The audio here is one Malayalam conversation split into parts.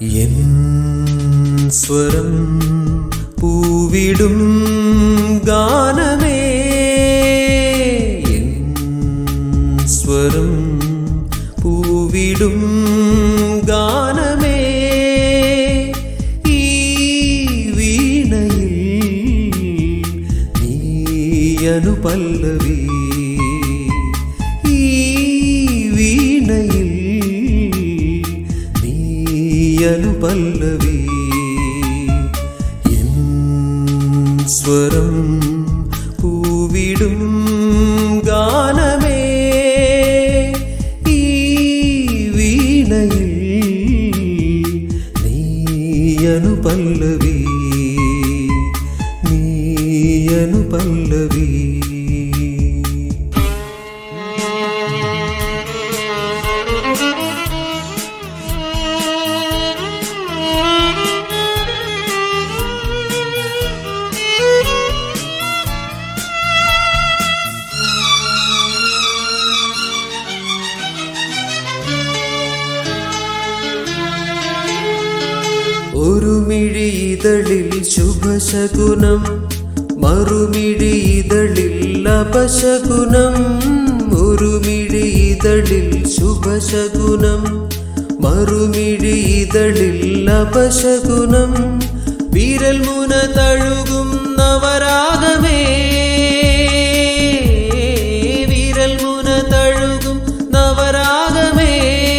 എൻ സ്വരം പൂവിടും ഗാനമേ എൻ സ്വരം പൂവിടും ഗാനമേ ഈ വീണയിൽ നീയനു പല്ലവി ഈ വീണയിൽ നീയനു പല്ലവി എൻ സ്വരം പൂവിടും ഗാനമേ ഈ വീണയിൽ നീയനു പല്ലവി നീയനു പല്ലവി ഒരു മിഴിതളിൽ ശുഭശകുനം മറുമിഴിതളിൽ അപശകുനം ഒരു മിഴിതളിൽ ശുഭശകുനം മറുമിഴിതളിൽ അപശകുനം വിരൽ മുന തഴുകും നവരാഗമേ വിരൽ മുന തഴുകും നവരാഗമേ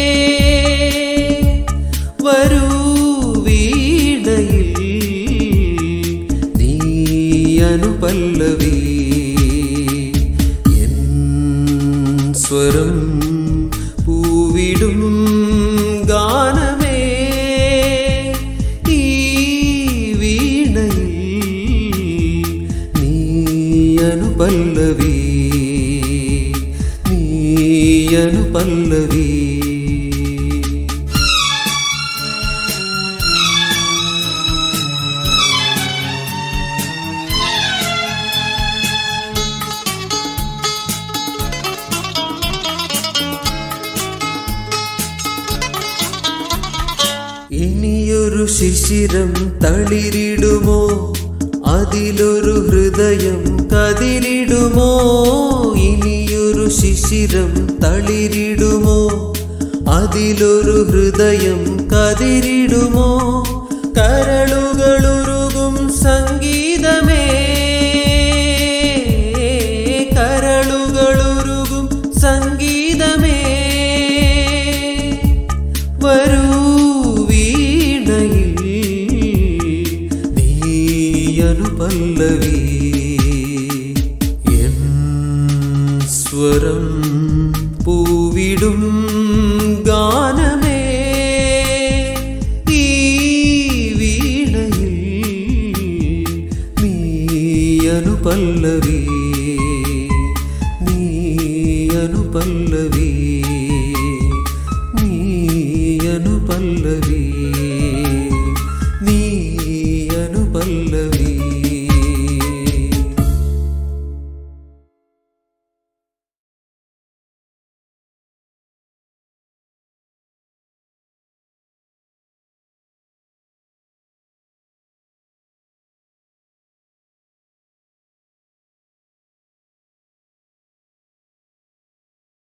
വരൂ വീണയിൽ നീയനു പല്ലവി എൻ സ്വരം പൂവിടും ഗാനമേ ഈ വീണയിൽ നീയനു പല്ലവി നീയനു പല്ലവി ഇനിയൊരു ശിശിരം തളിരിടുമോ അതിലൊരു ഹൃദയം കതിരിടുമോ ഇനിയൊരു ശിശിരം തളിരിടുമോ അതിലൊരു ഹൃദയം കതിരിടുമോ കരളുകളുരുകും സംഗീതമേ കരളുകളുരുകും സംഗീതമേ വരൂ വീണയിൽ നീയനു പല്ലവി എൻ സ്വരം പൂവിടും ഗാനമേ ഈ വീണയിൽ നീയനു പല്ലവി നീയനു പല്ലവി നീയനു പല്ലവി